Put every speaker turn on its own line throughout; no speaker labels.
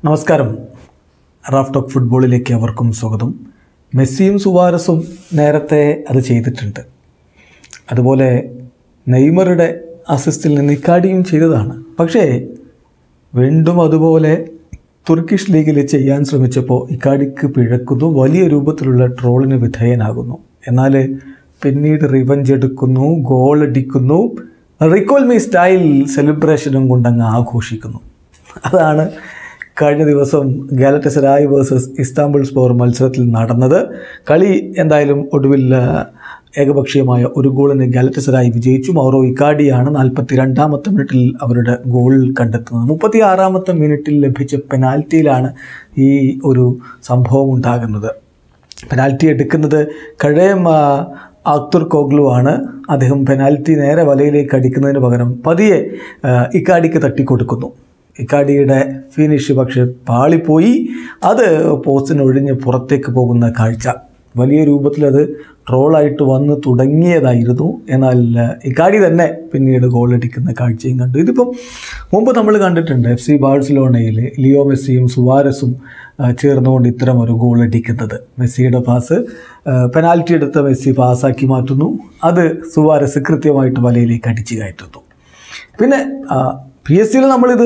നമസ്കാരം Raf talk ഫുട്ബോളിലേക്ക് അവർക്കും സ്വാഗതം മെസ്സിയും സുവാരസും നേരത്തെ അത് ചെയ്തിട്ടുണ്ട് അതുപോലെ നെയ്മറുടെ അസിസ്റ്റിൽ നിന്ന് ഇക്കാടിയും ചെയ്തതാണ് പക്ഷേ വീണ്ടും അതുപോലെ തുർക്കിഷ് ലീഗിൽ ചെയ്യാൻ ശ്രമിച്ചപ്പോൾ ഇക്കാടിക്ക് പിഴക്കുന്നു വലിയ രൂപത്തിലുള്ള ട്രോളിന് വിധേയനാകുന്നു എന്നാൽ പിന്നീട് റിവഞ്ച് എടുക്കുന്നു ഗോൾ അടിക്കുന്നു റിക്കോൾ മീ സ്റ്റൈൽ സെലിബ്രേഷനും കൊണ്ടങ്ങ് ആഘോഷിക്കുന്നു അതാണ് കഴിഞ്ഞ ദിവസം ഗാലറ്റസരായ് വേഴ്സസ് ഇസ്താംബുൾ സ്പോർ മത്സരത്തിൽ നടന്നത് കളി എന്തായാലും ഒടുവിൽ ആ, ഏകപക്ഷീയമായ ഒരു ഗോളിന് ഗാലറ്റസരായി വിജയിച്ചു മൗറോ ഇക്കാഡിയാണ് നാൽപ്പത്തി രണ്ടാമത്തെ മിനിറ്റിൽ അവരുടെ ഗോൾ കണ്ടെത്തുന്നത് മുപ്പത്തി ആറാമത്തെ മിനിറ്റിൽ ലഭിച്ച പെനാൽറ്റിയിലാണ് ഈ ഒരു സംഭവം ഉണ്ടാകുന്നത് പെനാൽറ്റി എടുക്കുന്നത് കഴയം അക്തുർ കോഗ്ലു ആണ് അദ്ദേഹം പെനാൽറ്റി നേരെ വലയിലേക്ക് അടിക്കുന്നതിന് പകരം പതിയെ ആ, ഇക്കാഡിക്ക് തട്ടിക്കൊടുക്കുന്നു ഇക്കാഡിയുടെ ഫിനിഷ് പക്ഷേ പാളിപ്പോയി അത് പോസ്റ്റിന് ഒഴിഞ്ഞ് പുറത്തേക്ക് പോകുന്ന കാഴ്ച വലിയ രൂപത്തിൽ അത് ട്രോളായിട്ട് വന്ന് തുടങ്ങിയതായിരുന്നു എന്നാൽ ആ, ഇക്കാഡി തന്നെ പിന്നീട് ഗോളടിക്കുന്ന കാഴ്ചയും കണ്ടു ഇതിപ്പം മുമ്പ് നമ്മൾ കണ്ടിട്ടുണ്ട് എഫ് സി ബാഴ്സലോണയിൽ ലിയോ മെസ്സിയും സുവാരസും ആ, ചേർന്നുകൊണ്ട് ഇത്തരം ഒരു ഗോൾ അടിക്കുന്നത് മെസ്സിയുടെ പാസ് ആ, പെനാൽറ്റി എടുത്ത മെസ്സി പാസ്സാക്കി മാറ്റുന്നു അത് സുവാരസ് കൃത്യമായിട്ട് വലയിലേക്ക് അടിച്ചു കയറ്റുന്നു പിന്നെ പി എസ് സിയിൽ നമ്മളിത്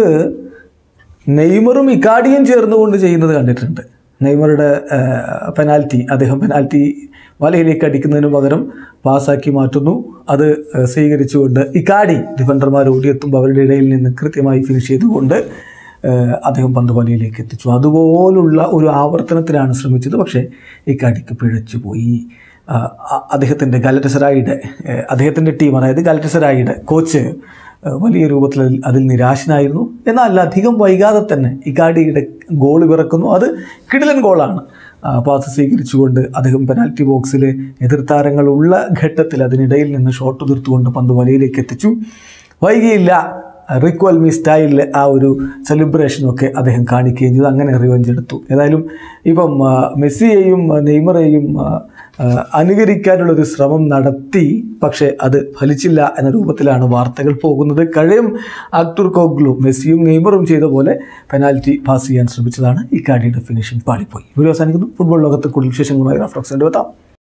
നെയ്മറും ഇക്കാഡിയും ചേർന്നുകൊണ്ട് ചെയ്യുന്നത് കണ്ടിട്ടുണ്ട് നെയ്മറുടെ ആ, പെനാൽറ്റി അദ്ദേഹം പെനാൽറ്റി വലയിലേക്ക് അടിക്കുന്നതിന് പകരം പാസ്സാക്കി മാറ്റുന്നു അത് ആ, സ്വീകരിച്ചുകൊണ്ട് ഇക്കാഡി ഡിഫൻഡർമാർ ഓടിയെത്തുമ്പോൾ അവരുടെ ഇടയിൽ നിന്ന് കൃത്യമായി ഫിനിഷ് ചെയ്തുകൊണ്ട് ആ, അദ്ദേഹം പന്ത് വലയിലേക്ക് എത്തിച്ചു അതുപോലുള്ള ഒരു ആവർത്തനത്തിലാണ് ശ്രമിച്ചത് പക്ഷേ ഇക്കാഡിക്ക് പിഴച്ചുപോയി ആ, അ- അദ്ദേഹത്തിൻ്റെ ഗാലറ്റസറായിയുടെ അദ്ദേഹത്തിൻ്റെ ടീം അതായത് ഗാലറ്റസറായിയുടെ കോച്ച് ആ, വലിയ രൂപത്തിൽ അതിൽ- അതിൽ നിരാശനായിരുന്നു എന്നാൽ അധികം വൈകാതെ തന്നെ ഇക്കാഡിയുടെ ഗോൾ പിറക്കുന്നു അത് കിടിലൻ ഗോളാണ് ആ, പാസ് സ്വീകരിച്ചുകൊണ്ട് അദ്ദേഹം പെനാൽറ്റി ബോക്സിൽ എതിർത്താരങ്ങളുള്ള ഘട്ടത്തിൽ അതിനിടയിൽ നിന്ന് ഷോട്ട് തീർത്തുകൊണ്ട് പന്ത് വലയിലേക്ക് എത്തിച്ചു വൈകിയില്ല റിക്വൽ മി സ്റ്റൈലിൽ ആ ഒരു സെലിബ്രേഷനൊക്കെ അദ്ദേഹം കാണിക്കുകയും ചെയ്തു അങ്ങനെ റിവഞ്ച് എടുത്തു ഏതായാലും ഇപ്പം ആ, മെസ്സിയെയും ആ, നെയ്മറെയും ആ, ആ, അനുകരിക്കാനുള്ളൊരു ശ്രമം നടത്തി പക്ഷേ അത് ഫലിച്ചില്ല എന്ന രൂപത്തിലാണ് വാർത്തകൾ പോകുന്നത് കഴിയും ആക്ടർ കോഗ്ലു മെസ്സിയും നെയ്മറും ചെയ്ത പോലെ പെനാൽറ്റി പാസ് ചെയ്യാൻ ശ്രമിച്ചതാണ് ഈ കാഡിയുടെ ഫിനിഷിംഗ് പാളിപ്പോയി വീഡിയോ അവസാനിക്കുന്നു ഫുട്ബോൾ ലോകത്ത് കൂടുതൽ വിശേഷങ്ങളുമായി റഫ്ലക്സ് എത്താം